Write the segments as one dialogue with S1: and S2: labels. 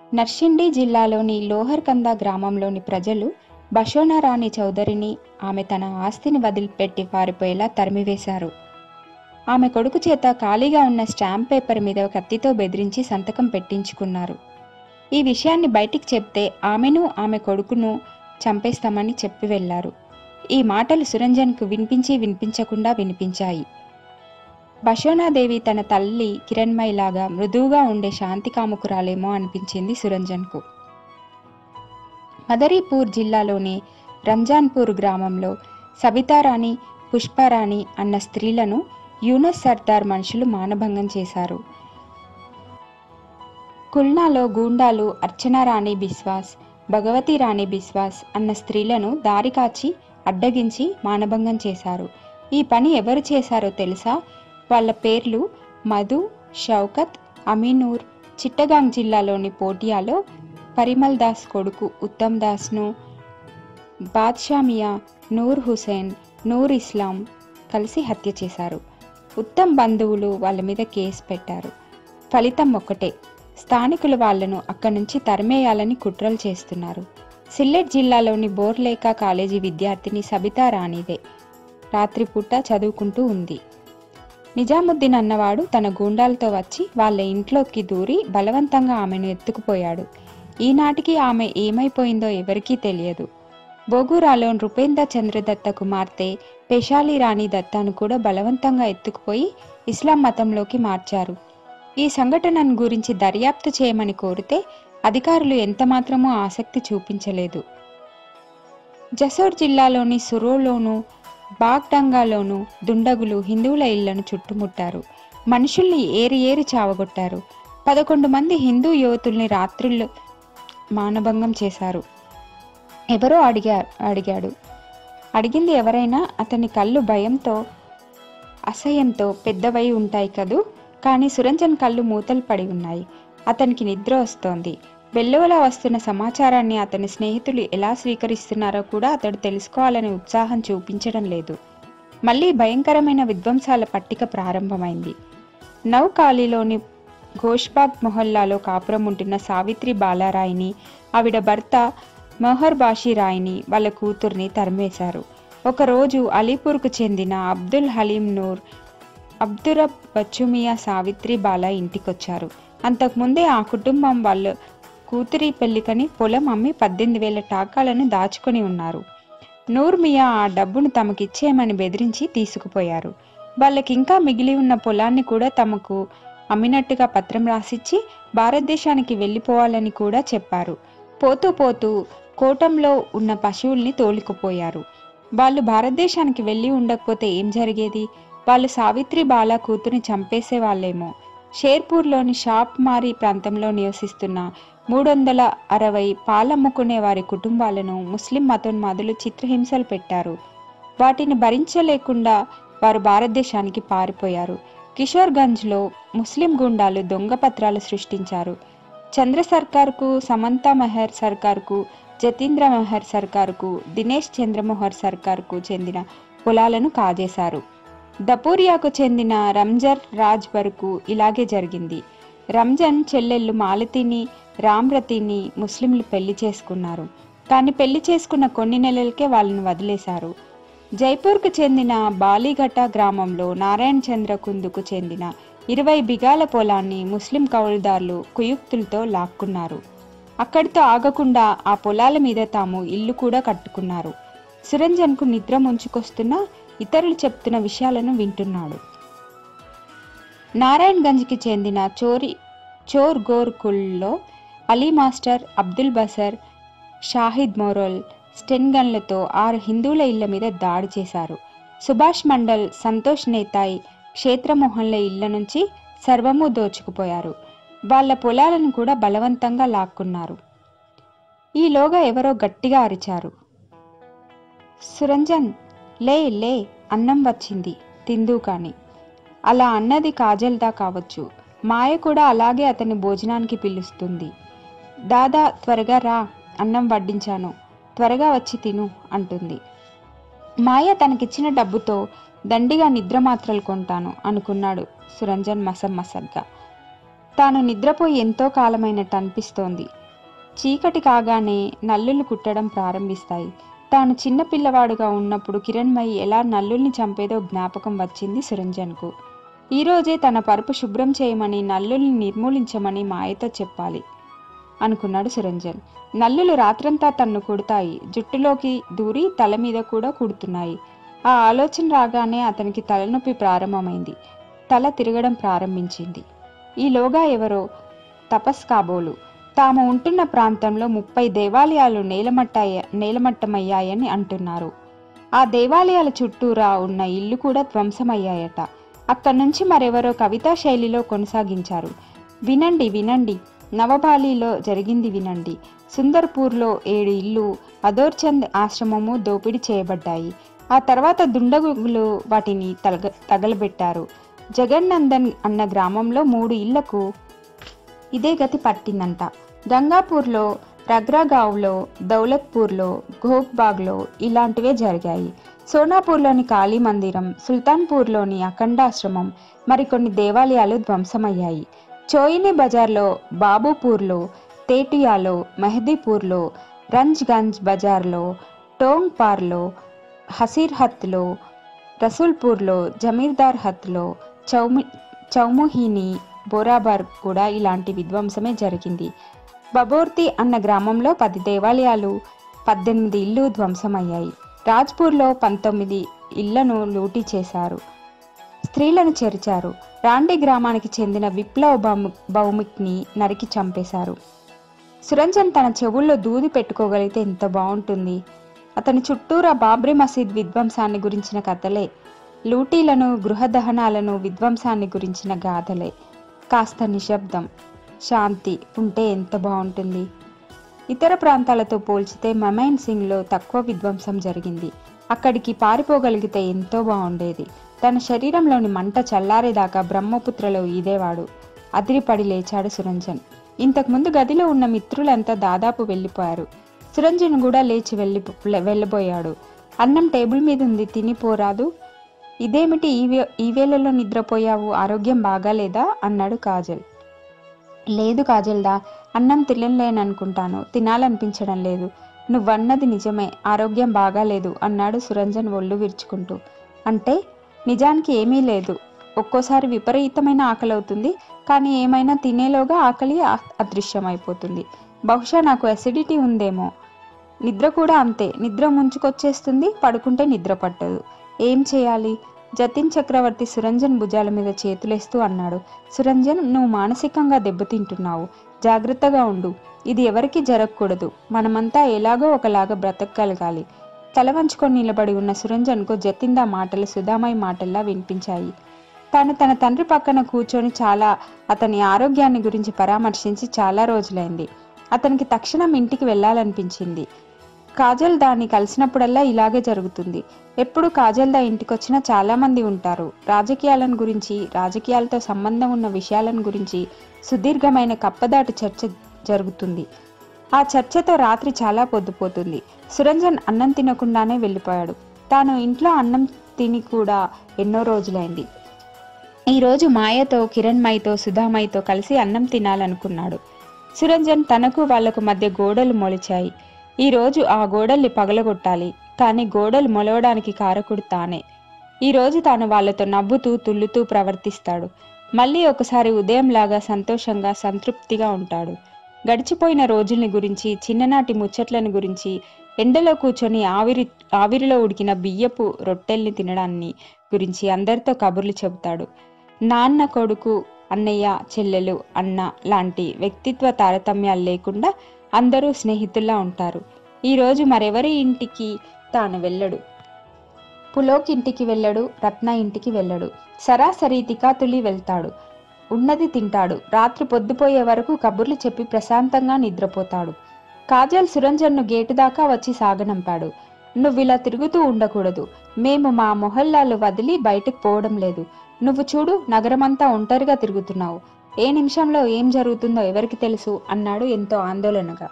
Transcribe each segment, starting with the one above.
S1: నర్సిండి జిల్లాలోని లోహర్కంద గ్రామంలోని ప్రజలు బషోనా రాణి చౌదరిని ఆమె తన ఆస్తిని వదిలిపెట్టి పారిపోయేలా తరిమివేశారు ఆమె కొడుకు చేత ఖాళీగా ఉన్న స్టాంప్ పేపర్ మీద కత్తితో బెదిరించి సంతకం పెట్టించుకున్నారు ఈ విషయాన్ని బయటికి చెప్తే ఆమెను ఆమె కొడుకును చంపేస్తామని చెప్పి వెళ్లారు ఈ మాటలు సురంజన్కు వినిపించి వినిపించకుండా వినిపించాయి బషోనాదేవి తన తల్లి కిరణ్మయిలాగా మృదువుగా ఉండే శాంతి కాముకురాలేమో అనిపించింది సురంజన్కు మదరీపూర్ జిల్లాలోని రంజాన్పూర్ గ్రామంలో సబితారాణి పుష్పారాణి అన్న స్త్రీలను యూనస్ సర్దార్ మనుషులు మానభంగం చేశారు కుల్నాలో గూండాలు అర్చనారాణి బిస్వాస్ భగవతి రాణి బిస్వాస్ అన్న స్త్రీలను దారి కాచి అడ్డగించి మానభంగం చేశారు ఈ పని ఎవరు చేశారో తెలుసా వాళ్ళ పేర్లు మధు షౌకత్ అమీనూర్ చిట్టగాంగ్ జిల్లాలోని పోటియాలో పరిమల్ దాస్ కొడుకు ఉత్తమ్ దాస్ను బాద్షా మియా నూర్ హుసేన్ నూర్ ఇస్లాం కలిసి హత్య చేశారు ఉత్తమ్ బంధువులు వాళ్ళ మీద కేసు పెట్టారు ఫలితం ఒక్కటే స్థానికులు వాళ్లను అక్కడి నుంచి తరిమేయాలని కుట్రలు చేస్తున్నారు సిల్లెట్ జిల్లాలోని బోర్లేకా కాలేజీ విద్యార్థిని సబితా రాణిదే రాత్రిపూట చదువుకుంటూ ఉంది నిజాముద్దీన్ అన్నవాడు తన గూండాలతో వచ్చి వాళ్ళ ఇంట్లోకి దూరి బలవంతంగా ఆమెను ఎత్తుకుపోయాడు ఈనాటికి ఆమె ఏమైపోయిందో ఎవరికీ తెలియదు బోగురాలో నృపేంద్ర చంద్రదత్త కుమార్తె పేషాలి రాణి దత్తాను కూడా బలవంతంగా ఎత్తుకుపోయి ఇస్లాం మతంలోకి మార్చారు ఈ సంఘటనను గురించి దర్యాప్తు చేయమని కోరితే అధికారులు ఎంతమాత్రమూ ఆసక్తి చూపించలేదు జసోర్ జిల్లాలోని సురోలోను బాగ్డంగాలోను దుండగులు హిందువుల ఇళ్లను చుట్టుముట్టారు మనుషుల్ని ఏరి ఏరి చావగొట్టారు పదకొండు మంది హిందూ యువతుల్ని రాత్రులు మానభంగం చేశారు ఎవరో అడిగా అడిగాడు అడిగింది ఎవరైనా అతని కళ్ళు భయంతో అసహ్యంతో పెద్దవై ఉంటాయి కదూ కానీ సురంజన్ కళ్ళు మూతలు పడి ఉన్నాయి అతనికి నిద్ర వస్తోంది వెల్లువలా వస్తున్న సమాచారాన్ని అతని స్నేహితులు ఎలా స్వీకరిస్తున్నారో కూడా అతడు తెలుసుకోవాలనే ఉత్సాహం చూపించడం లేదు మళ్ళీ భయంకరమైన విధ్వంసాల పట్టిక ప్రారంభమైంది నౌకాలిలోని ఘోష్బాగ్ మొహల్లాలో కాపురం ఉంటున్న సావిత్రి బాలారాయిని ఆవిడ భర్త మొహర్ బాషీ రాయిని వాళ్ళ కూతుర్ని తరిమేశారు ఒకరోజు అలీపూర్కు చెందిన అబ్దుల్ హలీం నూర్ అబ్దురబ్ బచ్చుమియా సావిత్రి బాలా ఇంటికొచ్చారు అంతకుముందే ఆ కుటుంబం వాళ్ళ కూతురి పెళ్లికని పొలం అమ్మి పద్దెనిమిది వేల టాకాలను దాచుకొని ఉన్నారు నూర్ మియా ఆ డబ్బును తమకిచ్చేయమని బెదిరించి తీసుకుపోయారు వాళ్ళకింకా మిగిలి ఉన్న పొలాన్ని కూడా తమకు అమ్మినట్టుగా పత్రం రాసిచ్చి భారతదేశానికి వెళ్ళిపోవాలని కూడా చెప్పారు పోతూ పోతూ కోటంలో ఉన్న పశువుల్ని తోలుకుపోయారు వాళ్ళు భారతదేశానికి వెళ్ళి ఉండకపోతే ఏం జరిగేది వాళ్ళు సావిత్రి బాలా కూతురిని చంపేసే వాళ్ళేమో షేర్పూర్లోని షాప్ మారి ప్రాంతంలో నివసిస్తున్న మూడు వందల అరవై పాలమ్ముకునే వారి కుటుంబాలను ముస్లిం మతోన్మాదులు చిత్రహింసలు పెట్టారు వాటిని భరించలేకుండా వారు భారతదేశానికి పారిపోయారు కిషోర్గంజ్లో ముస్లిం గుండాలు దొంగ పత్రాలు సృష్టించారు చంద్ర సర్కార్కు సమంతా మెహర్ సర్కార్కు జతీంద్ర మెహర్ సర్కార్కు దినేష్ చంద్రమోహర్ సర్కార్కు చెందిన పొలాలను కాజేశారు దపూరియాకు చెందిన రంజర్ రాజ్ వరకు ఇలాగే జరిగింది రంజన్ చెల్లెళ్ళు మాలతిని రామ్రతిని ముస్లింలు పెళ్లి చేసుకున్నారు కానీ పెళ్లి చేసుకున్న కొన్ని నెలలకే వాళ్ళని వదిలేశారు జైపూర్కు చెందిన బాలిఘట గ్రామంలో నారాయణ చంద్ర కుందుకు చెందిన ఇరవై బిగాల పొలాన్ని ముస్లిం కౌలుదారులు కుయుక్తులతో లాక్కున్నారు అక్కడితో ఆగకుండా ఆ పొలాల మీద తాము ఇల్లు కూడా కట్టుకున్నారు సురంజన్కు నిద్ర ముంచుకొస్తున్నా ఇతరులు చెప్తున్న విషయాలను వింటున్నాడు నారాయణగంజ్కి చెందిన చోరి చోర్ గోర్కుల్లో అలీ మాస్టర్ అబ్దుల్ బసర్ షాహిద్ మోరోల్ స్టెన్గన్లతో ఆరు హిందువుల ఇళ్ల మీద దాడి చేశారు సుభాష్ మండల్ సంతోష్ నేతాయ్ క్షేత్రమోహన్ల ఇళ్ల నుంచి సర్వము దోచుకుపోయారు వాళ్ళ పొలాలను కూడా బలవంతంగా లాక్కున్నారు ఈలోగా ఎవరో గట్టిగా అరిచారు సురంజన్ లే లే అన్నం వచ్చింది తిందు కాని అలా అన్నది కాజల్దా కావచ్చు మాయ కూడా అలాగే అతని భోజనానికి పిలుస్తుంది దాదా త్వరగా రా అన్నం వడ్డించాను త్వరగా వచ్చి తిను అంటుంది మాయ తనకిచ్చిన డబ్బుతో దండిగా నిద్ర మాత్రలు కొంటాను అనుకున్నాడు సురంజన్ మసమ్మసగ్గా తాను నిద్రపోయి ఎంతో కాలమైనట్టు అనిపిస్తోంది చీకటి కాగానే నల్లులు కుట్టడం ప్రారంభిస్తాయి తాను చిన్న పిల్లవాడుగా ఉన్నప్పుడు కిరణ్మయి ఎలా నల్లుల్ని చంపేదో జ్ఞాపకం వచ్చింది సురంజన్కు ఈరోజే తన పరుపు శుభ్రం చేయమని నల్లుల్ని నిర్మూలించమని మాయతో చెప్పాలి అనుకున్నాడు సురంజన్ నల్లులు రాత్రంతా తన్ను కుడతాయి జుట్టులోకి దూరి తల మీద కూడా కుడుతున్నాయి ఆ ఆలోచన రాగానే అతనికి తలనొప్పి ప్రారంభమైంది తల తిరగడం ప్రారంభించింది ఈలోగా ఎవరో తపస్ కాబోలు తాము ఉంటున్న ప్రాంతంలో ముప్పై దేవాలయాలు నేలమట్టాయ నేలమట్టమయ్యాయని అంటున్నారు ఆ దేవాలయాల చుట్టూరా ఉన్న ఇల్లు కూడా ధ్వంసమయ్యాయట అక్కడి నుంచి మరెవరో కవితా శైలిలో కొనసాగించారు వినండి వినండి నవబాలిలో జరిగింది వినండి సుందర్పూర్లో ఏడు ఇల్లు అదోర్చంద్ ఆశ్రమము దోపిడీ చేయబడ్డాయి ఆ తర్వాత దుండగులు వాటిని తగ తగలబెట్టారు జగన్నందన్ అన్న గ్రామంలో మూడు ఇళ్లకు ఇదే గతి పట్టిందంట గంగాపూర్లో రగ్రాగావ్లో దౌలత్పూర్లో ఘోక్బాగ్లో ఇలాంటివే జరిగాయి సోనాపూర్లోని కాళీ మందిరం సుల్తాన్పూర్లోని అఖండాశ్రమం మరికొన్ని దేవాలయాలు ధ్వంసమయ్యాయి చోయిని బజార్లో బాబుపూర్లో తేటియాలో మెహదీపూర్లో రంజ్గంజ్ బజార్లో టోంగ్పార్లో హసీర్హత్లో రసూల్పూర్లో జమీర్దార్ హత్లో చౌమి చౌముహిని బోరాబార్ కూడా ఇలాంటి విధ్వంసమే జరిగింది బబోర్తి అన్న గ్రామంలో పది దేవాలయాలు పద్దెనిమిది ఇల్లు ధ్వంసమయ్యాయి రాజ్పూర్లో పంతొమ్మిది ఇళ్లను లూటీ చేశారు స్త్రీలను చెరిచారు రాండి గ్రామానికి చెందిన విప్లవ భౌమి భౌమిక్ని నరికి చంపేశారు సురంజన్ తన చెవుల్లో దూది పెట్టుకోగలిగితే ఎంత బాగుంటుంది అతని చుట్టూరా బాబ్రీ మసీద్ విధ్వంసాన్ని గురించిన కథలే లూటీలను గృహ దహనాలను విధ్వంసాన్ని గురించిన గాథలే కాస్త నిశ్శబ్దం శాంతి ఉంటే ఎంత బాగుంటుంది ఇతర ప్రాంతాలతో పోల్చితే మమైన్ సింగ్లో తక్కువ విధ్వంసం జరిగింది అక్కడికి పారిపోగలిగితే ఎంతో బాగుండేది తన శరీరంలోని మంట చల్లారేదాకా బ్రహ్మపుత్రలో ఈదేవాడు అదిరిపడి లేచాడు సురంజన్ ఇంతకుముందు గదిలో ఉన్న మిత్రులంతా దాదాపు వెళ్ళిపోయారు సురంజన్ కూడా లేచి వెళ్ళి వెళ్ళబోయాడు అన్నం టేబుల్ మీద ఉంది తినిపోరాదు ఇదేమిటి ఈ వే ఈ వేళలో నిద్రపోయావు ఆరోగ్యం బాగాలేదా అన్నాడు కాజల్ లేదు కాజల్దా అన్నం తినలేననుకుంటాను తినాలనిపించడం లేదు నువ్వన్నది నిజమే ఆరోగ్యం బాగాలేదు అన్నాడు సురంజన్ ఒళ్ళు విరుచుకుంటూ అంటే నిజానికి ఏమీ లేదు ఒక్కోసారి విపరీతమైన ఆకలి అవుతుంది కానీ ఏమైనా తినేలోగా ఆకలి అ- అదృశ్యమైపోతుంది బహుశా నాకు అసిడిటీ ఉందేమో నిద్ర కూడా అంతే నిద్ర ముంచుకొచ్చేస్తుంది పడుకుంటే నిద్ర పట్టదు ఏం చేయాలి జతిన్ చక్రవర్తి సురంజన్ భుజాల మీద చేతులేస్తూ అన్నాడు సురంజన్ నువ్వు మానసికంగా దెబ్బతింటున్నావు జాగ్రత్తగా ఉండు ఇది ఎవరికీ జరగకూడదు మనమంతా ఎలాగో ఒకలాగా బ్రతకగలగాలి తల వంచుకొని నిలబడి ఉన్న సురంజన్కు జతిందా మాటలు సుధామయ్య మాటల్లా వినిపించాయి తాను తన తండ్రి పక్కన కూర్చొని చాలా అతని ఆరోగ్యాన్ని గురించి పరామర్శించి చాలా రోజులైంది అతనికి తక్షణం ఇంటికి వెళ్ళాలనిపించింది కాజల్ దాన్ని కలిసినప్పుడల్లా ఇలాగే జరుగుతుంది ఎప్పుడు కాజల్దా ఇంటికొచ్చినా చాలా మంది ఉంటారు రాజకీయాలను గురించి రాజకీయాలతో సంబంధం ఉన్న విషయాలను గురించి సుదీర్ఘమైన కప్పదాటు చర్చ జరుగుతుంది ఆ చర్చతో రాత్రి చాలా పొద్దుపోతుంది సురంజన్ అన్నం తినకుండానే వెళ్ళిపోయాడు తాను ఇంట్లో అన్నం తిని కూడా ఎన్నో రోజులైంది ఈరోజు మాయతో కిరణ్మయితో సుధామయితో కలిసి అన్నం తినాలనుకున్నాడు సురంజన్ తనకు వాళ్లకు మధ్య గోడలు మొలిచాయి ఈరోజు ఆ గోడల్ని పగలగొట్టాలి కానీ గోడలు మొలవడానికి కారకుడు తానే ఈరోజు తాను వాళ్ళతో నవ్వుతూ తుల్లుతూ ప్రవర్తిస్తాడు మళ్ళీ ఒకసారి ఉదయంలాగా సంతోషంగా సంతృప్తిగా ఉంటాడు గడిచిపోయిన రోజుల్ని గురించి చిన్ననాటి ముచ్చట్లను గురించి ఎండలో కూర్చొని ఆవిరి ఆవిరిలో ఉడికిన బియ్యపు రొట్టెల్ని తినడాన్ని గురించి అందరితో కబుర్లు చెబుతాడు నాన్న కొడుకు అన్నయ్య చెల్లెలు అన్న లాంటి వ్యక్తిత్వ తారతమ్యాలు లేకుండా అందరూ స్నేహితుల్లా ఉంటారు ఈరోజు మరెవరి ఇంటికి తాను వెళ్ళడు పులోక్ ఇంటికి వెళ్ళడు రత్న ఇంటికి వెళ్ళడు సరాసరి తికాతులి వెళ్తాడు ఉన్నది తింటాడు రాత్రి పొద్దుపోయే వరకు కబుర్లు చెప్పి ప్రశాంతంగా నిద్రపోతాడు కాజల్ సురంజన్ను గేటు దాకా వచ్చి సాగనంపాడు నువ్విలా తిరుగుతూ ఉండకూడదు మేము మా మొహల్లాలు వదిలి బయటకు పోవడం లేదు నువ్వు చూడు నగరమంతా ఒంటరిగా తిరుగుతున్నావు ఏ నిమిషంలో ఏం జరుగుతుందో ఎవరికి తెలుసు అన్నాడు ఎంతో ఆందోళనగా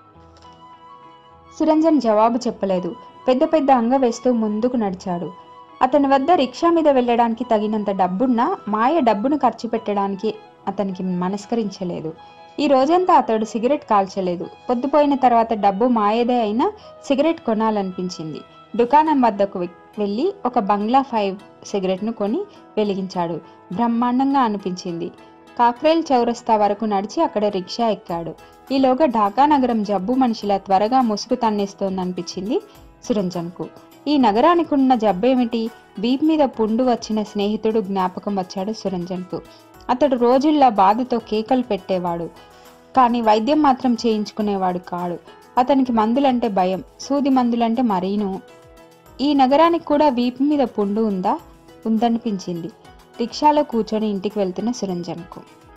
S1: సురంజన్ జవాబు చెప్పలేదు పెద్ద పెద్ద అంగ వేస్తూ ముందుకు నడిచాడు అతని వద్ద రిక్షా మీద వెళ్ళడానికి తగినంత డబ్బున్నా మాయ డబ్బును ఖర్చు పెట్టడానికి అతనికి మనస్కరించలేదు ఈ రోజంతా అతడు సిగరెట్ కాల్చలేదు పొద్దుపోయిన తర్వాత డబ్బు మాయదే అయినా సిగరెట్ కొనాలనిపించింది దుకాణం వద్దకు వె- వెళ్ళి ఒక బంగ్లా ఫైవ్ సిగరెట్ను కొని వెలిగించాడు బ్రహ్మాండంగా అనిపించింది కాక్రేల్ చౌరస్తా వరకు నడిచి అక్కడ రిక్షా ఎక్కాడు ఈలోగా ఢాకా నగరం జబ్బు మనిషిలా త్వరగా ముసుగు తన్నేస్తోందనిపించింది సురంజన్కు ఈ నగరానికి ఉన్న జబ్బేమిటి వీప్ మీద పుండు వచ్చిన స్నేహితుడు జ్ఞాపకం వచ్చాడు సురంజన్కు అతడు రోజుల్లా బాధతో కేకలు పెట్టేవాడు కానీ వైద్యం మాత్రం చేయించుకునేవాడు కాడు అతనికి మందులంటే భయం సూది మందులంటే మరీను ఈ నగరానికి కూడా వీపు మీద పుండు ఉందా ఉందనిపించింది రిక్షాలో కూర్చొని ఇంటికి వెళ్తున్న సురంజన్కు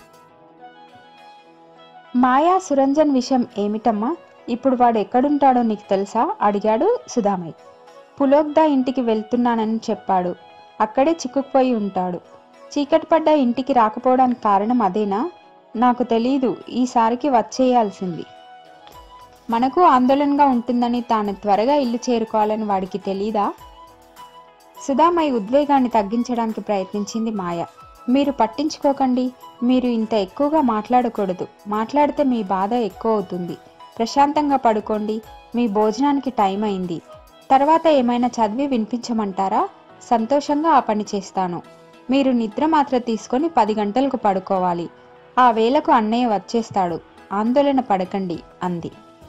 S1: మాయా సురంజన్ విషయం ఏమిటమ్మా ఇప్పుడు వాడు ఎక్కడుంటాడో నీకు తెలుసా అడిగాడు సుధామయ్య పులోగ్దా ఇంటికి వెళ్తున్నానని చెప్పాడు అక్కడే చిక్కుకుపోయి ఉంటాడు చీకటి పడ్డ ఇంటికి రాకపోవడానికి కారణం అదేనా నాకు తెలీదు ఈసారికి వచ్చేయాల్సింది మనకు ఆందోళనగా ఉంటుందని తాను త్వరగా ఇల్లు చేరుకోవాలని వాడికి తెలీదా సుధామయ్య ఉద్వేగాన్ని తగ్గించడానికి ప్రయత్నించింది మాయ మీరు పట్టించుకోకండి మీరు ఇంత ఎక్కువగా మాట్లాడకూడదు మాట్లాడితే మీ బాధ ఎక్కువ అవుతుంది ప్రశాంతంగా పడుకోండి మీ భోజనానికి టైం అయింది తర్వాత ఏమైనా చదివి వినిపించమంటారా సంతోషంగా ఆ పని చేస్తాను మీరు నిద్ర మాత్ర తీసుకొని పది గంటలకు పడుకోవాలి ఆ వేళకు అన్నయ్య వచ్చేస్తాడు ఆందోళన పడకండి అంది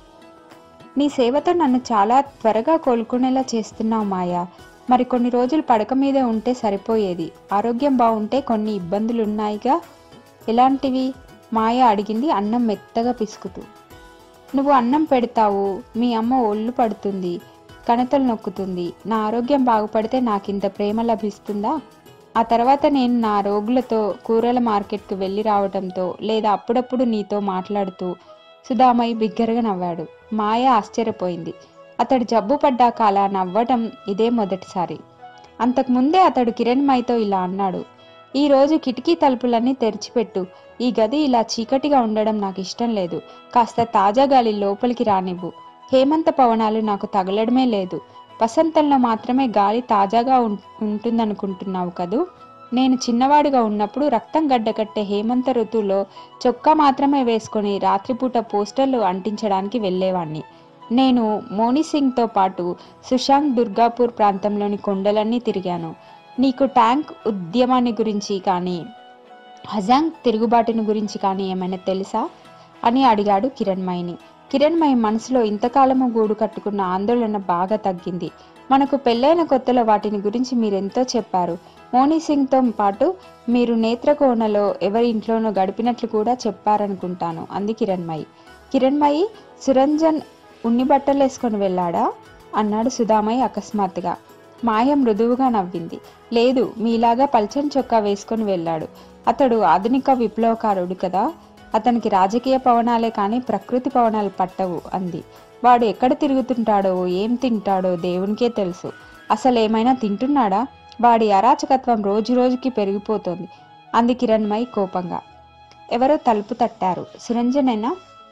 S1: నీ సేవతో నన్ను చాలా త్వరగా కోలుకునేలా చేస్తున్నావు మాయా మరి కొన్ని రోజులు పడక మీదే ఉంటే సరిపోయేది ఆరోగ్యం బాగుంటే కొన్ని ఇబ్బందులున్నాయిగా ఎలాంటివి మాయ అడిగింది అన్నం మెత్తగా పిసుకుతూ నువ్వు అన్నం పెడతావు మీ అమ్మ ఒళ్ళు పడుతుంది కణతలు నొక్కుతుంది నా ఆరోగ్యం బాగుపడితే నాకింత ప్రేమ లభిస్తుందా ఆ తర్వాత నేను నా రోగులతో కూరల మార్కెట్కి వెళ్ళి రావడంతో లేదా అప్పుడప్పుడు నీతో మాట్లాడుతూ సుధామయ్య బిగ్గరగా నవ్వాడు మాయ ఆశ్చర్యపోయింది అతడు జబ్బు పడ్డాక అలా నవ్వటం ఇదే మొదటిసారి అంతకుముందే అతడు కిరణ్మయ్యతో ఇలా అన్నాడు ఈ రోజు కిటికీ తలుపులన్నీ తెరిచిపెట్టు ఈ గది ఇలా చీకటిగా ఉండడం నాకు ఇష్టం లేదు కాస్త తాజా గాలి లోపలికి రానివ్వు హేమంత పవనాలు నాకు తగలడమే లేదు వసంతంలో మాత్రమే గాలి తాజాగా ఉం- ఉంటుందనుకుంటున్నావు కదూ నేను చిన్నవాడిగా ఉన్నప్పుడు రక్తం గడ్డకట్టే హేమంత ఋతువులో చొక్కా మాత్రమే వేసుకొని రాత్రిపూట పోస్టర్లు అంటించడానికి వెళ్ళేవాణ్ణి నేను మోని సింగ్తో పాటు సుశాంత్ దుర్గాపూర్ ప్రాంతంలోని కొండలన్నీ తిరిగాను నీకు ట్యాంక్ ఉద్యమాన్ని గురించి కానీ హజాంగ్ తిరుగుబాటుని గురించి కానీ ఏమైనా తెలుసా అని అడిగాడు కిరణ్మయిని కిరణ్మయి మనసులో ఇంతకాలము గూడు కట్టుకున్న ఆందోళన బాగా తగ్గింది మనకు పెళ్ళైన కొత్తలో వాటిని గురించి మీరెంతో చెప్పారు మోనీ సింగ్తో పాటు మీరు నేత్రకోణలో ఎవరి ఇంట్లోనో గడిపినట్లు కూడా చెప్పారనుకుంటాను అంది కిరణ్మయి కిరణ్మయి సురంజన్ ఉన్ని బట్టలు వేసుకొని వెళ్ళాడా అన్నాడు సుధామయ్య అకస్మాత్తుగా మాయ మృదువుగా నవ్వింది లేదు మీలాగా పల్చని చొక్కా వేసుకొని వెళ్ళాడు అతడు ఆధునిక విప్లవకారుడు కదా అతనికి రాజకీయ పవనాలే కానీ ప్రకృతి పవనాలు పట్టవు అంది వాడు ఎక్కడ తిరుగుతుంటాడో ఏం తింటాడో దేవునికే తెలుసు అసలు ఏమైనా తింటున్నాడా వాడి అరాచకత్వం రోజు రోజుకి పెరిగిపోతోంది అంది కిరణ్మయి కోపంగా ఎవరో తలుపు తట్టారు సురంజనేనా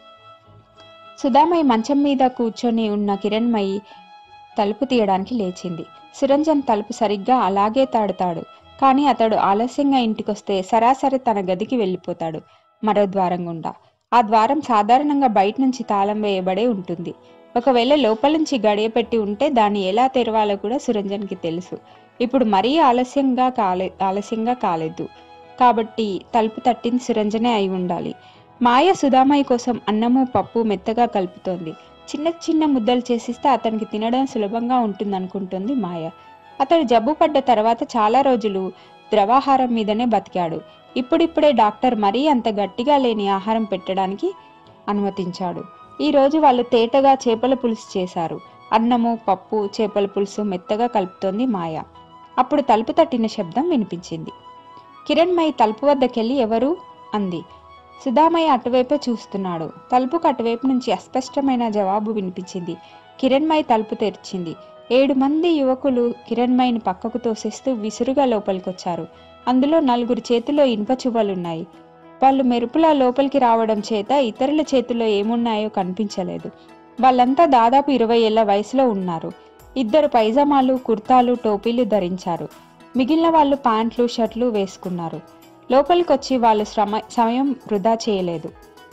S1: సుధామయ్య మంచం మీద కూర్చొని ఉన్న కిరణ్మయి తలుపు తీయడానికి లేచింది సురంజన్ తలుపు సరిగ్గా అలాగే తాడుతాడు కానీ అతడు ఆలస్యంగా ఇంటికొస్తే సరాసరి తన గదికి వెళ్ళిపోతాడు మరో ద్వారం గుండా ఆ ద్వారం సాధారణంగా బయట నుంచి తాళం వేయబడే ఉంటుంది ఒకవేళ లోపల నుంచి గడియ పెట్టి ఉంటే దాన్ని ఎలా తెరవాలో కూడా సురంజన్కి తెలుసు ఇప్పుడు మరీ ఆలస్యంగా కాలే ఆలస్యంగా కాలేదు కాబట్టి తలుపు తట్టింది సురంజనే అయి ఉండాలి మాయ సుధామయ్య కోసం అన్నము పప్పు మెత్తగా కలుపుతోంది చిన్న చిన్న ముద్దలు చేసిస్తే అతనికి తినడం సులభంగా ఉంటుందనుకుంటుంది మాయ అతడు జబ్బు పడ్డ తర్వాత చాలా రోజులు ద్రవాహారం మీదనే బతికాడు ఇప్పుడిప్పుడే డాక్టర్ మరీ అంత గట్టిగా లేని ఆహారం పెట్టడానికి అనుమతించాడు ఈ రోజు వాళ్ళు తేటగా చేపల పులుసు చేశారు అన్నము పప్పు చేపల పులుసు మెత్తగా కలుపుతోంది మాయ అప్పుడు తలుపు తట్టిన శబ్దం వినిపించింది కిరణ్మయి తలుపు వద్దకెళ్ళి ఎవరు అంది సుధామయ్య అటువైపే చూస్తున్నాడు తలుపుకు అటువైపు నుంచి అస్పష్టమైన జవాబు వినిపించింది కిరణ్మయి తలుపు తెరిచింది ఏడు మంది యువకులు కిరణ్మయిని పక్కకు తోసేస్తూ విసురుగా లోపలికొచ్చారు అందులో నలుగురు చేతిలో ఇనుప చువ్వలున్నాయి వాళ్ళు మెరుపులా లోపలికి రావడం చేత ఇతరుల చేతిలో ఏమున్నాయో కనిపించలేదు వాళ్ళంతా దాదాపు ఇరవై ఏళ్ల వయసులో ఉన్నారు ఇద్దరు పైజామాలు కుర్తాలు టోపీలు ధరించారు మిగిలిన వాళ్ళు ప్యాంట్లు షర్ట్లు వేసుకున్నారు లోపలికొచ్చి వాళ్ళు శ్రమ సమయం వృధా చేయలేదు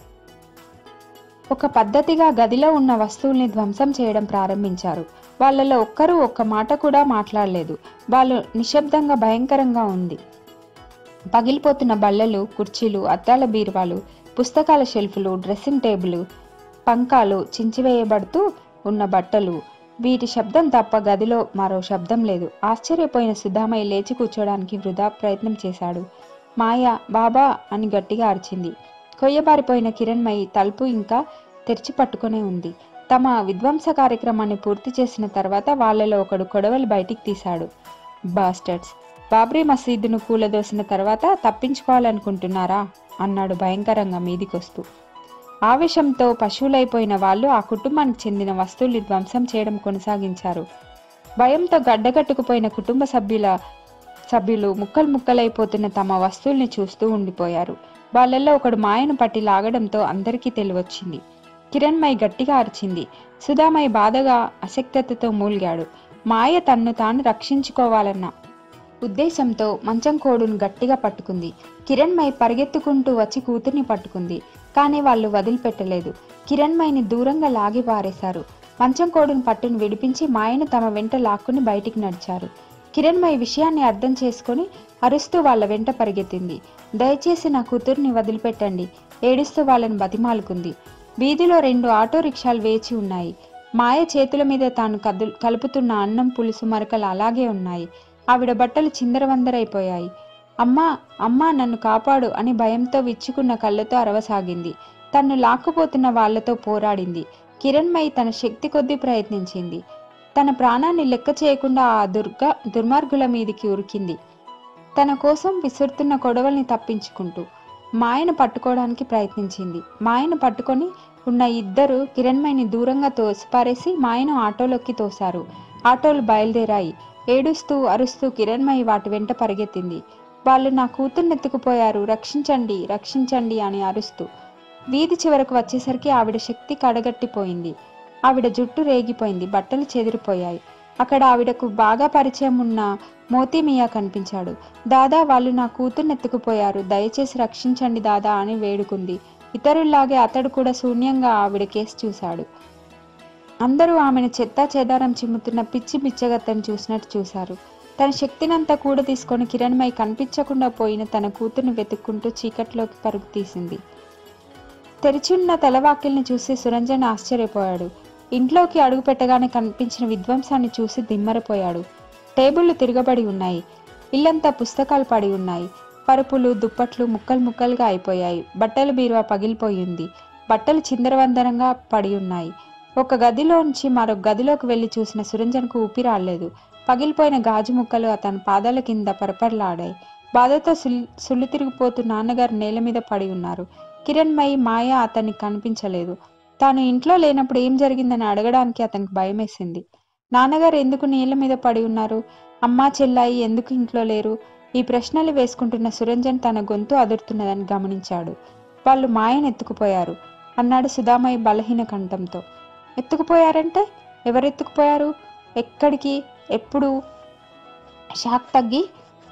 S1: ఒక పద్ధతిగా గదిలో ఉన్న వస్తువుల్ని ధ్వంసం చేయడం ప్రారంభించారు వాళ్ళలో ఒక్కరూ ఒక్క మాట కూడా మాట్లాడలేదు వాళ్ళు నిశ్శబ్దంగా భయంకరంగా ఉంది పగిలిపోతున్న బల్లలు కుర్చీలు అద్దాల బీరువాలు పుస్తకాల షెల్ఫ్లు డ్రెస్సింగ్ టేబుల్ పంకాలు చించివేయబడుతూ ఉన్న బట్టలు వీటి శబ్దం తప్ప గదిలో మరో శబ్దం లేదు ఆశ్చర్యపోయిన సుధామయ్య లేచి కూర్చోడానికి వృధా ప్రయత్నం చేశాడు మాయ బాబా అని గట్టిగా అరిచింది కొయ్యబారిపోయిన కిరణ్మయి తలుపు ఇంకా తెరిచి పట్టుకునే ఉంది తమ విధ్వంస కార్యక్రమాన్ని పూర్తి చేసిన తర్వాత వాళ్ళలో ఒకడు కొడవలి బయటికి తీశాడు బాస్టర్డ్స్ బాబ్రీ మసీదును కూలదోసిన తర్వాత తప్పించుకోవాలనుకుంటున్నారా అన్నాడు భయంకరంగా మీదికొస్తూ ఆవేశంతో పశువులైపోయిన వాళ్ళు ఆ కుటుంబానికి చెందిన వస్తువుల్ని ధ్వంసం చేయడం కొనసాగించారు భయంతో గడ్డగట్టుకుపోయిన కుటుంబ సభ్యుల సభ్యులు ముక్కలు ముక్కలైపోతున్న తమ వస్తువుల్ని చూస్తూ ఉండిపోయారు వాళ్ళల్లో ఒకడు మాయను పట్టి లాగడంతో అందరికీ తెలివొచ్చింది కిరణ్మయి గట్టిగా అరిచింది సుధామయ్య బాధగా అసక్తతతో మూల్గాడు మాయ తన్ను తాను రక్షించుకోవాలన్న ఉద్దేశంతో మంచం కోడును గట్టిగా పట్టుకుంది కిరణ్మయి పరిగెత్తుకుంటూ వచ్చి కూతుర్ని పట్టుకుంది కానీ వాళ్ళు వదిలిపెట్టలేదు కిరణ్మయిని దూరంగా లాగి పారేశారు మంచం కోడును పట్టును విడిపించి మాయను తమ వెంట లాక్కుని బయటికి నడిచారు కిరణ్మయి విషయాన్ని అర్థం చేసుకొని అరుస్తూ వాళ్ళ వెంట పరిగెత్తింది దయచేసి నా కూతుర్ని వదిలిపెట్టండి ఏడుస్తూ వాళ్ళని బతిమాలుకుంది వీధిలో రెండు ఆటో రిక్షాలు వేచి ఉన్నాయి మాయ చేతుల మీద తాను కదు కలుపుతున్న అన్నం పులుసు మరకలు అలాగే ఉన్నాయి ఆవిడ బట్టలు చిందరవందరైపోయాయి అమ్మా అమ్మా నన్ను కాపాడు అని భయంతో విచ్చుకున్న కళ్ళతో అరవసాగింది తన్ను లాక్కుపోతున్న వాళ్లతో పోరాడింది కిరణ్మయి తన శక్తి కొద్దీ ప్రయత్నించింది తన ప్రాణాన్ని లెక్క చేయకుండా ఆ దుర్గ దుర్మార్గుల మీదికి ఉరికింది తన కోసం విసురుతున్న కొడవల్ని తప్పించుకుంటూ మాయను పట్టుకోవడానికి ప్రయత్నించింది మాయను పట్టుకొని ఉన్న ఇద్దరు కిరణ్మయిని దూరంగా తోసిపారేసి మాయను ఆటోలోకి తోశారు ఆటోలు బయలుదేరాయి ఏడుస్తూ అరుస్తూ కిరణ్మయి వాటి వెంట పరిగెత్తింది వాళ్ళు నా కూతుర్ని ఎత్తుకుపోయారు రక్షించండి రక్షించండి అని అరుస్తూ వీధి చివరకు వచ్చేసరికి ఆవిడ శక్తి కడగట్టిపోయింది ఆవిడ జుట్టు రేగిపోయింది బట్టలు చెదిరిపోయాయి అక్కడ ఆవిడకు బాగా పరిచయం ఉన్న మోతీమియా కనిపించాడు దాదా వాళ్ళు నా కూతుర్ని ఎత్తుకుపోయారు దయచేసి రక్షించండి దాదా అని వేడుకుంది ఇతరుల్లాగే అతడు కూడా శూన్యంగా ఆవిడ కేసు చూశాడు అందరూ ఆమెను చెత్తా చెదారం చిమ్ముతున్న పిచ్చి బిచ్చగత్తని చూసినట్టు చూశారు తన శక్తినంతా కూడా తీసుకొని కిరణ్మయి కనిపించకుండా పోయిన తన కూతుర్ని వెతుక్కుంటూ చీకట్లోకి పరుగు తీసింది తెరిచున్న తలవాకిల్ని చూసి సురంజన్ ఆశ్చర్యపోయాడు ఇంట్లోకి అడుగు పెట్టగానే కనిపించిన విధ్వంసాన్ని చూసి దిమ్మరపోయాడు టేబుళ్లు తిరగబడి ఉన్నాయి ఇల్లంతా పుస్తకాలు పడి ఉన్నాయి పరుపులు దుప్పట్లు ముక్కలు ముక్కలుగా అయిపోయాయి బట్టల బీరువా పగిలిపోయింది బట్టలు చిందరవందరంగా పడి ఉన్నాయి ఒక గదిలోంచి మరొక గదిలోకి వెళ్లి చూసిన సురంజన్కు ఊపిరాడలేదు పగిలిపోయిన గాజు ముక్కలు అతని పాదాల కింద పరపరలాడాయి బాధతో సుల్ సుళ్ళు తిరిగిపోతూ నాన్నగారు నేల మీద పడి ఉన్నారు కిరణ్మయి మాయ అతనికి కనిపించలేదు తాను ఇంట్లో లేనప్పుడు ఏం జరిగిందని అడగడానికి అతనికి భయమేసింది నాన్నగారు ఎందుకు నీళ్ళ మీద పడి ఉన్నారు అమ్మా చెల్లాయి ఎందుకు ఇంట్లో లేరు ఈ ప్రశ్నలు వేసుకుంటున్న సురంజన్ తన గొంతు అదురుతున్నదని గమనించాడు వాళ్ళు మాయను ఎత్తుకుపోయారు అన్నాడు సుధామయ్య బలహీన కంఠంతో ఎత్తుకుపోయారంటే ఎవరెత్తుకుపోయారు ఎక్కడికి ఎప్పుడు షాక్ తగ్గి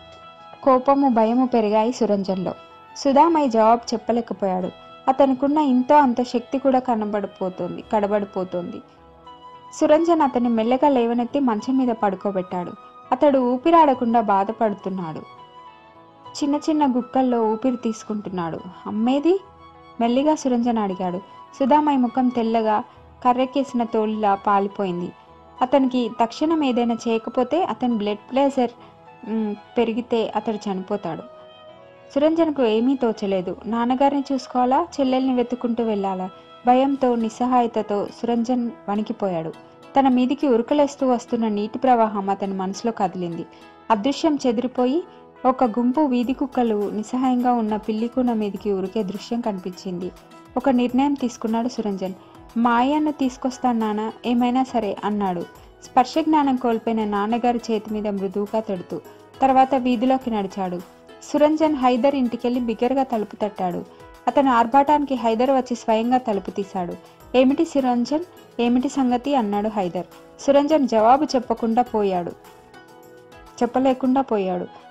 S1: కోపము భయము పెరిగాయి సురంజన్లో సుధామయ్య జవాబు చెప్పలేకపోయాడు అతనుకున్న ఇంతో అంత శక్తి కూడా కనబడిపోతుంది కడబడిపోతుంది సురంజన్ అతన్ని మెల్లగా లేవనెత్తి మంచం మీద పడుకోబెట్టాడు అతడు ఊపిరాడకుండా బాధపడుతున్నాడు చిన్న చిన్న గుక్కల్లో ఊపిరి తీసుకుంటున్నాడు అమ్మేది మెల్లిగా సురంజన్ అడిగాడు సుధామయ్య ముఖం తెల్లగా కర్రెకేసిన తోలులా పాలిపోయింది అతనికి తక్షణం ఏదైనా చేయకపోతే అతని బ్లడ్ ప్రెషర్ మ్, పెరిగితే అతడు చనిపోతాడు సురంజన్కు ఏమీ తోచలేదు నాన్నగారిని చూసుకోవాలా చెల్లెల్ని వెతుక్కుంటూ వెళ్ళాలా భయంతో నిస్సహాయతతో సురంజన్ వణికిపోయాడు తన మీదికి ఉరుకలేస్తూ వస్తున్న నీటి ప్రవాహం అతని మనసులో కదిలింది అదృశ్యం చెదిరిపోయి ఒక గుంపు వీధి కుక్కలు నిస్సహాయంగా ఉన్న పిల్లికూన మీదికి ఉరికే దృశ్యం కనిపించింది ఒక నిర్ణయం తీసుకున్నాడు సురంజన్ మాయను తీసుకొస్తాను నాన్న ఏమైనా సరే అన్నాడు స్పర్శ జ్ఞానం కోల్పోయిన నాన్నగారి చేతి మీద మృదువుగా తడుతూ తర్వాత వీధిలోకి నడిచాడు సురంజన్ హైదర్ ఇంటికెళ్ళి బిగ్గరగా తలుపు తట్టాడు అతను ఆర్భాటానికి హైదర్ వచ్చి స్వయంగా తలుపు తీశాడు ఏమిటి సురంజన్ ఏమిటి సంగతి అన్నాడు హైదర్ సురంజన్ జవాబు చెప్పకుండా పోయాడు చెప్పలేకుండా పోయాడు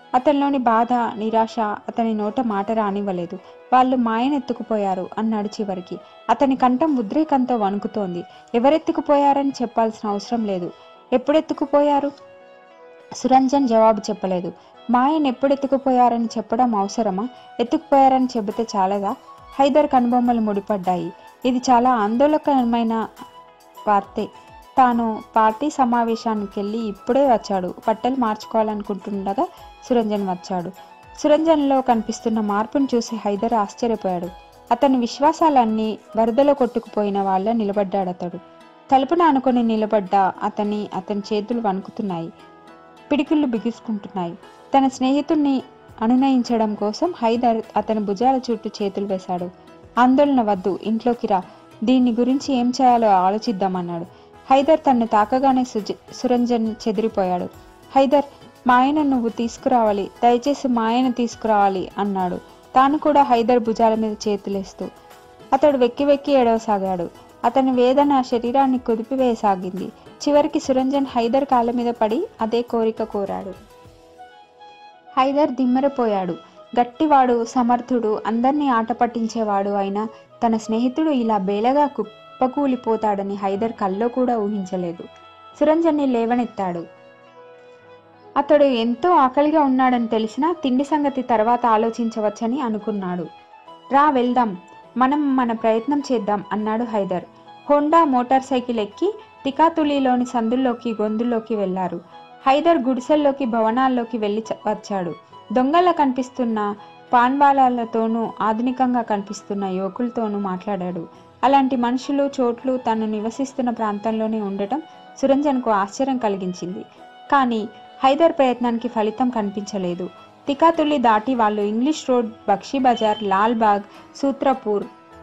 S1: అతనిలోని బాధ నిరాశ అతని నోట మాట రానివ్వలేదు వాళ్ళు మాయనెత్తుకుపోయారు అన్నాడు చివరికి అతని కంఠం ఉద్రేకంతో వణుకుతోంది ఎవరెత్తుకుపోయారని చెప్పాల్సిన అవసరం లేదు ఎప్పుడెత్తుకుపోయారు సురంజన్ జవాబు చెప్పలేదు మాయను ఎప్పుడెత్తుకుపోయారని చెప్పడం అవసరమా ఎత్తుకుపోయారని చెబితే చాలదా హైదర్ కనుబొమ్మలు ముడిపడ్డాయి ఇది చాలా ఆందోళనకరమైన వార్తే తాను పార్టీ సమావేశానికి వెళ్ళి ఇప్పుడే వచ్చాడు బట్టలు మార్చుకోవాలనుకుంటుండగా సురంజన్ వచ్చాడు సురంజన్లో కనిపిస్తున్న మార్పును చూసి హైదర్ ఆశ్చర్యపోయాడు అతని విశ్వాసాలన్నీ వరదలో కొట్టుకుపోయిన వాళ్ళ నిలబడ్డాడు అతడు తలుపున అనుకొని నిలబడ్డ అతని అతని చేతులు వణుకుతున్నాయి పిడికిళ్ళు బిగుసుకుంటున్నాయి తన స్నేహితుణ్ణి అనునయించడం కోసం హైదర్ అతని భుజాల చుట్టూ చేతులు వేశాడు ఆందోళన వద్దు ఇంట్లోకి రా దీని గురించి ఏం చేయాలో ఆలోచిద్దామన్నాడు హైదర్ తన్ను తాకగానే సుజ సురంజన్ చెదిరిపోయాడు హైదర్ మాయను నువ్వు తీసుకురావాలి దయచేసి మాయను తీసుకురావాలి అన్నాడు తాను కూడా హైదర్ భుజాల మీద చేతులేస్తూ అతడు వెక్కి వెక్కి ఏడవసాగాడు అతని వేదన శరీరాన్ని కుదిపివేయసాగింది చివరికి సురంజన్ హైదర్ కాళ్ళ మీద పడి అదే కోరిక కోరాడు హైదర్ దిమ్మరపోయాడు గట్టివాడు సమర్థుడు అందర్నీ ఆట పట్టించేవాడు అయిన తన స్నేహితుడు ఇలా బేలగా కుప్పకూలిపోతాడని హైదర్ కల్లో కూడా ఊహించలేదు సురంజన్ని లేవనెత్తాడు అతడు ఎంతో ఆకలిగా ఉన్నాడని తెలిసినా తిండి సంగతి తర్వాత ఆలోచించవచ్చని అనుకున్నాడు రా వెళ్దాం మనం మన ప్రయత్నం చేద్దాం అన్నాడు హైదర్ హోండా మోటార్ సైకిల్ ఎక్కి తికాతులిలోని సందుల్లోకి గొంతుల్లోకి వెళ్లారు హైదర్ గుడిసెల్లోకి భవనాల్లోకి వెళ్ళి చ- వచ్చాడు దొంగలా కనిపిస్తున్న పాన్వాలాలతోనూ ఆధునికంగా కనిపిస్తున్న యువకులతోనూ మాట్లాడాడు అలాంటి మనుషులు చోట్లు తను నివసిస్తున్న ప్రాంతంలోనే ఉండటం సురంజన్కు ఆశ్చర్యం కలిగించింది కానీ హైదర్ ప్రయత్నానికి ఫలితం కనిపించలేదు తికాతుల్లి దాటి వాళ్ళు ఇంగ్లీష్ రోడ్ బక్షీ బజార్ లాల్ బాగ్ సూత్రపూర్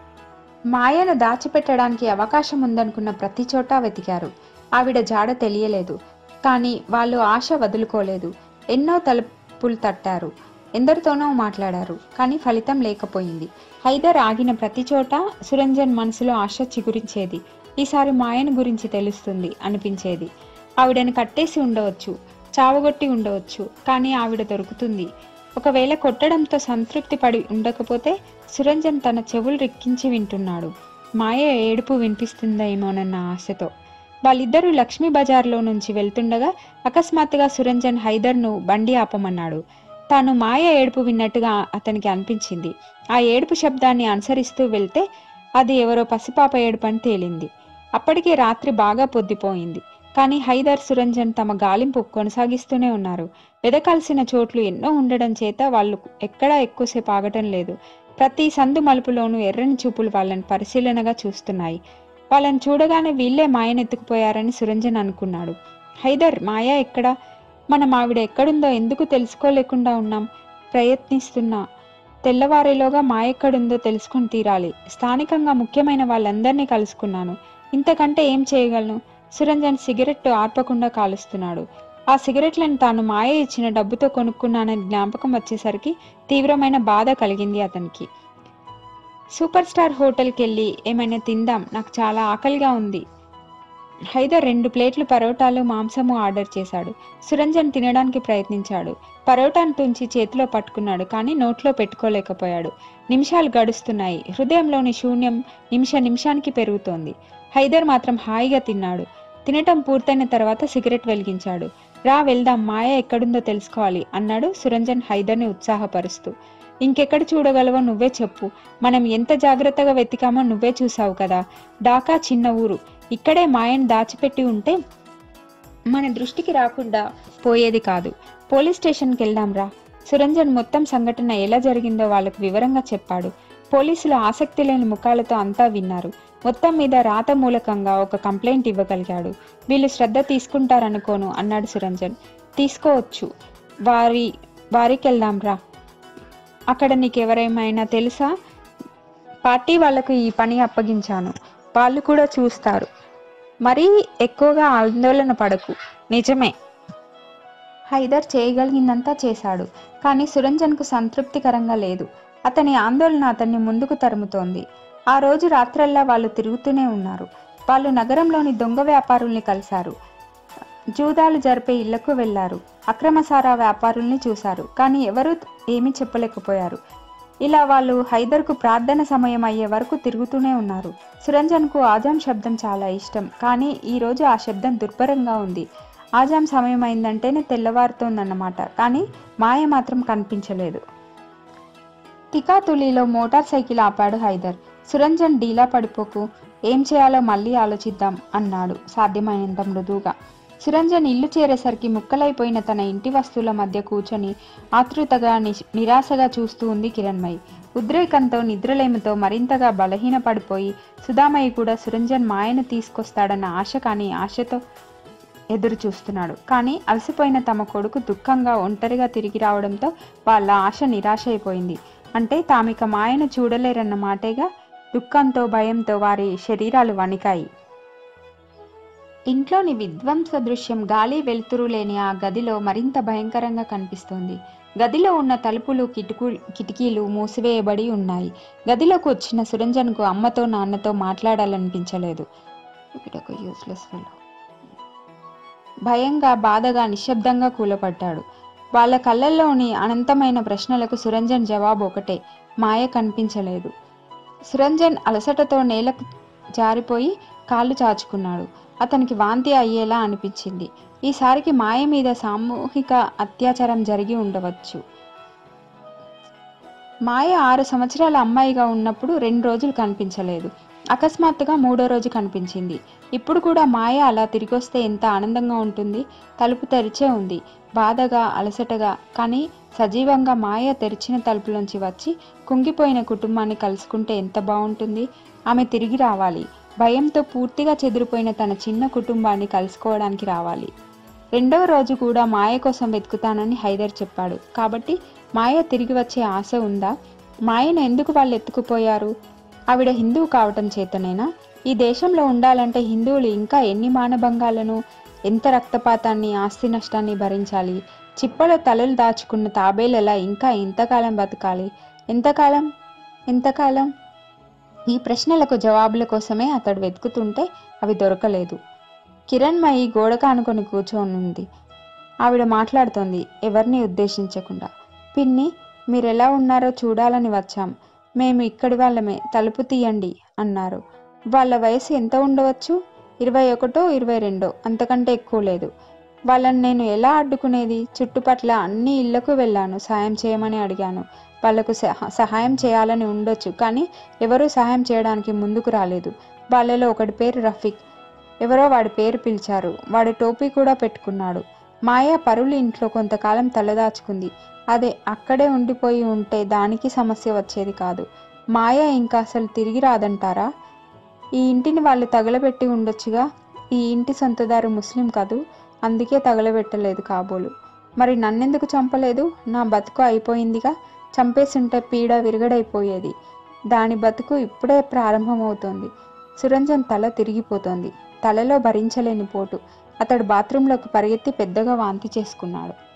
S1: మాయను దాచిపెట్టడానికి అవకాశం ఉందనుకున్న ప్రతి చోట వెతికారు ఆవిడ జాడ తెలియలేదు కానీ వాళ్ళు ఆశ వదులుకోలేదు ఎన్నో తలుపులు తట్టారు ఎందరితోనో మాట్లాడారు కానీ ఫలితం లేకపోయింది హైదర్ ఆగిన ప్రతి చోట సురంజన్ మనసులో ఆశ చిగురించేది ఈసారి మాయను గురించి తెలుస్తుంది అనిపించేది ఆవిడని కట్టేసి ఉండవచ్చు చావగొట్టి ఉండవచ్చు కానీ ఆవిడ దొరుకుతుంది ఒకవేళ కొట్టడంతో సంతృప్తి పడి ఉండకపోతే సురంజన్ తన చెవులు రిక్కించి వింటున్నాడు మాయ ఏడుపు వినిపిస్తుందేమోనన్న ఆశతో వాళ్ళిద్దరూ లక్ష్మీ బజార్లో నుంచి వెళ్తుండగా అకస్మాత్తుగా సురంజన్ హైదర్ను బండి ఆపమన్నాడు తాను మాయ ఏడుపు విన్నట్టుగా అతనికి అనిపించింది ఆ ఏడుపు శబ్దాన్ని అనుసరిస్తూ వెళ్తే అది ఎవరో పసిపాప ఏడుపు అని తేలింది అప్పటికే రాత్రి బాగా పొద్దుపోయింది కానీ హైదర్ సురంజన్ తమ గాలింపు కొనసాగిస్తూనే ఉన్నారు వెదకాల్సిన చోట్లు ఎన్నో ఉండడం చేత వాళ్ళు ఎక్కడా ఎక్కువసేపు ఆగటం లేదు ప్రతి సందు మలుపులోనూ ఎర్రని చూపులు వాళ్ళని పరిశీలనగా చూస్తున్నాయి వాళ్ళని చూడగానే వీళ్ళే మాయనెత్తుకుపోయారని సురంజన్ అనుకున్నాడు హైదర్ మాయ ఎక్కడా మనం ఆవిడ ఎక్కడుందో ఎందుకు తెలుసుకోలేకుండా ఉన్నాం ప్రయత్నిస్తున్నా తెల్లవారేలోగా మాయ ఎక్కడుందో తెలుసుకొని తీరాలి స్థానికంగా ముఖ్యమైన వాళ్ళందరినీ కలుసుకున్నాను ఇంతకంటే ఏం చేయగలను సురంజన్ సిగరెట్ ఆర్పకుండా కాలుస్తున్నాడు ఆ సిగరెట్లను తాను మాయ ఇచ్చిన డబ్బుతో కొనుక్కున్నానని జ్ఞాపకం వచ్చేసరికి తీవ్రమైన బాధ కలిగింది అతనికి సూపర్ స్టార్ హోటల్కి వెళ్ళి ఏమైనా తిందాం నాకు చాలా ఆకలిగా ఉంది హైదర్ రెండు ప్లేట్లు పరోటాలు మాంసము ఆర్డర్ చేశాడు సురంజన్ తినడానికి ప్రయత్నించాడు పరోటాను తుంచి చేతిలో పట్టుకున్నాడు కానీ నోట్లో పెట్టుకోలేకపోయాడు నిమిషాలు గడుస్తున్నాయి హృదయంలోని శూన్యం నిమిష నిమిషానికి పెరుగుతోంది హైదర్ మాత్రం హాయిగా తిన్నాడు తినటం పూర్తయిన తర్వాత సిగరెట్ వెలిగించాడు రా వెళ్దాం మాయ ఎక్కడుందో తెలుసుకోవాలి అన్నాడు సురంజన్ హైదర్ని ఉత్సాహపరుస్తూ ఇంకెక్కడ చూడగలవో నువ్వే చెప్పు మనం ఎంత జాగ్రత్తగా వెతికామో నువ్వే చూసావు కదా ఢాకా చిన్న ఊరు ఇక్కడే మాయను దాచిపెట్టి ఉంటే మన దృష్టికి రాకుండా పోయేది కాదు పోలీస్ స్టేషన్కి వెళ్దాం రా సురంజన్ మొత్తం సంఘటన ఎలా జరిగిందో వాళ్ళకు వివరంగా చెప్పాడు పోలీసులు ఆసక్తి లేని ముఖాలతో అంతా విన్నారు మొత్తం మీద రాత మూలకంగా ఒక కంప్లైంట్ ఇవ్వగలిగాడు వీళ్ళు శ్రద్ధ తీసుకుంటారనుకోను అన్నాడు సురంజన్ తీసుకోవచ్చు వారి వారికి వెళ్దాం రా అక్కడ నీకెవరేమైనా తెలుసా పార్టీ వాళ్లకు ఈ పని అప్పగించాను వాళ్ళు కూడా చూస్తారు మరీ ఎక్కువగా ఆందోళన పడకు నిజమే హైదర్ చేయగలిగిందంతా చేశాడు కానీ సురంజన్కు సంతృప్తికరంగా లేదు అతని ఆందోళన అతన్ని ముందుకు తరుముతోంది ఆ రోజు రాత్రల్లా వాళ్ళు తిరుగుతూనే ఉన్నారు వాళ్ళు నగరంలోని దొంగ వ్యాపారుల్ని కలిశారు జూదాలు జరిపే ఇళ్లకు వెళ్లారు అక్రమసారా వ్యాపారుల్ని చూశారు కానీ ఎవరూ ఏమీ చెప్పలేకపోయారు ఇలా వాళ్ళు హైదర్కు ప్రార్థన సమయం అయ్యే వరకు తిరుగుతూనే ఉన్నారు సురంజన్కు ఆజాం శబ్దం చాలా ఇష్టం కానీ ఈరోజు ఆ శబ్దం దుర్భరంగా ఉంది ఆజాం సమయం అయిందంటేనే తెల్లవారుతోందన్నమాట కానీ మాయ మాత్రం కనిపించలేదు తికాతులిలో మోటార్ సైకిల్ ఆపాడు హైదర్ సురంజన్ డీలా పడిపోకు ఏం చేయాలో మళ్ళీ ఆలోచిద్దాం అన్నాడు సాధ్యమైనంత మృదువుగా సురంజన్ ఇల్లు చేరేసరికి ముక్కలైపోయిన తన ఇంటి వస్తువుల మధ్య కూర్చొని ఆతృతగా ని- నిరాశగా చూస్తూ ఉంది కిరణ్మయి ఉద్రేకంతో నిద్రలేమితో మరింతగా బలహీన పడిపోయి సుధామయ్య కూడా సురంజన్ మాయను తీసుకొస్తాడన్న ఆశ కానీ ఆశతో ఎదురు చూస్తున్నాడు కానీ అలసిపోయిన తమ కొడుకు దుఃఖంగా ఒంటరిగా తిరిగి రావడంతో వాళ్ళ ఆశ నిరాశ అయిపోయింది అంటే తామిక మాయను చూడలేరన్న మాటేగా దుఃఖంతో భయంతో వారి శరీరాలు వణికాయి ఇంట్లోని విధ్వంస దృశ్యం గాలి వెలుతురు లేని ఆ గదిలో మరింత భయంకరంగా కనిపిస్తోంది గదిలో ఉన్న తలుపులు కిటుకు కిటికీలు మూసివేయబడి ఉన్నాయి గదిలోకి వచ్చిన సురంజన్కు అమ్మతో నాన్నతో మాట్లాడాలనిపించలేదు వీడొక యూస్లెస్ ఫెలో భయంగా బాధగా నిశ్శబ్దంగా కూలపడ్డాడు వాళ్ళ కళ్ళల్లోని అనంతమైన ప్రశ్నలకు సురంజన్ జవాబు ఒకటే మాయ కనిపించలేదు సురంజన్ అలసటతో నేలకు జారిపోయి కాళ్ళు చాచుకున్నాడు అతనికి వాంతి అయ్యేలా అనిపించింది ఈసారికి మాయ మీద సామూహిక అత్యాచారం జరిగి ఉండవచ్చు మాయ ఆరు సంవత్సరాల అమ్మాయిగా ఉన్నప్పుడు రెండు రోజులు కనిపించలేదు అకస్మాత్తుగా మూడో రోజు కనిపించింది ఇప్పుడు కూడా మాయ అలా తిరిగొస్తే ఎంత ఆనందంగా ఉంటుంది తలుపు తెరిచే ఉంది బాధగా అలసటగా కానీ సజీవంగా మాయ తెరిచిన తలుపులోంచి వచ్చి కుంగిపోయిన కుటుంబాన్ని కలుసుకుంటే ఎంత బాగుంటుంది ఆమె తిరిగి రావాలి భయంతో పూర్తిగా చెదిరిపోయిన తన చిన్న కుటుంబాన్ని కలుసుకోవడానికి రావాలి రెండవ రోజు కూడా మాయ కోసం వెతుకుతానని హైదర్ చెప్పాడు కాబట్టి మాయ తిరిగి వచ్చే ఆశ ఉందా మాయను ఎందుకు వాళ్ళు ఎత్తుకుపోయారు ఆవిడ హిందువు కావటం చేతనేనా ఈ దేశంలో ఉండాలంటే హిందువులు ఇంకా ఎన్ని మానభంగాలను ఎంత రక్తపాతాన్ని ఆస్తి నష్టాన్ని భరించాలి చిప్పలో తలలు దాచుకున్న తాబేలలా ఇంకా ఎంతకాలం బతకాలి ఎంతకాలం ఎంతకాలం ఈ ప్రశ్నలకు జవాబుల కోసమే అతడు వెతుకుతుంటే అవి దొరకలేదు కిరణ్మయి గోడ కానుకొని కూర్చొనుంది ఆవిడ మాట్లాడుతోంది ఎవరిని ఉద్దేశించకుండా పిన్ని మీరెలా ఉన్నారో చూడాలని వచ్చాం మేము ఇక్కడి వాళ్ళమే తలుపు తీయండి అన్నారు వాళ్ళ వయసు ఎంత ఉండవచ్చు ఇరవై ఒకటో ఇరవై రెండో అంతకంటే ఎక్కువ లేదు వాళ్ళని నేను ఎలా అడ్డుకునేది చుట్టుపట్ల అన్ని ఇళ్లకు వెళ్ళాను సాయం చేయమని అడిగాను వాళ్లకు సహ- సహాయం చేయాలని ఉండొచ్చు కానీ ఎవరూ సహాయం చేయడానికి ముందుకు రాలేదు వాళ్ళలో ఒకటి పేరు రఫీక్ ఎవరో వాడి పేరు పిలిచారు వాడి టోపీ కూడా పెట్టుకున్నాడు మాయ పరులు ఇంట్లో కొంతకాలం తలదాచుకుంది అదే అక్కడే ఉండిపోయి ఉంటే దానికి సమస్య వచ్చేది కాదు మాయ ఇంకా అసలు తిరిగి రాదంటారా ఈ ఇంటిని వాళ్ళు తగలబెట్టి ఉండొచ్చుగా ఈ ఇంటి సొంతదారు ముస్లిం కాదు అందుకే తగలబెట్టలేదు కాబోలు మరి నన్నెందుకు చంపలేదు నా బతుకు అయిపోయిందిగా చంపేస్తుంటే పీడ విరగడైపోయేది దాని బతుకు ఇప్పుడే ప్రారంభమవుతోంది సురంజన్ తల తిరిగిపోతోంది తలలో భరించలేని పోటు అతడు బాత్రూంలోకి పరిగెత్తి పెద్దగా వాంతి చేసుకున్నాడు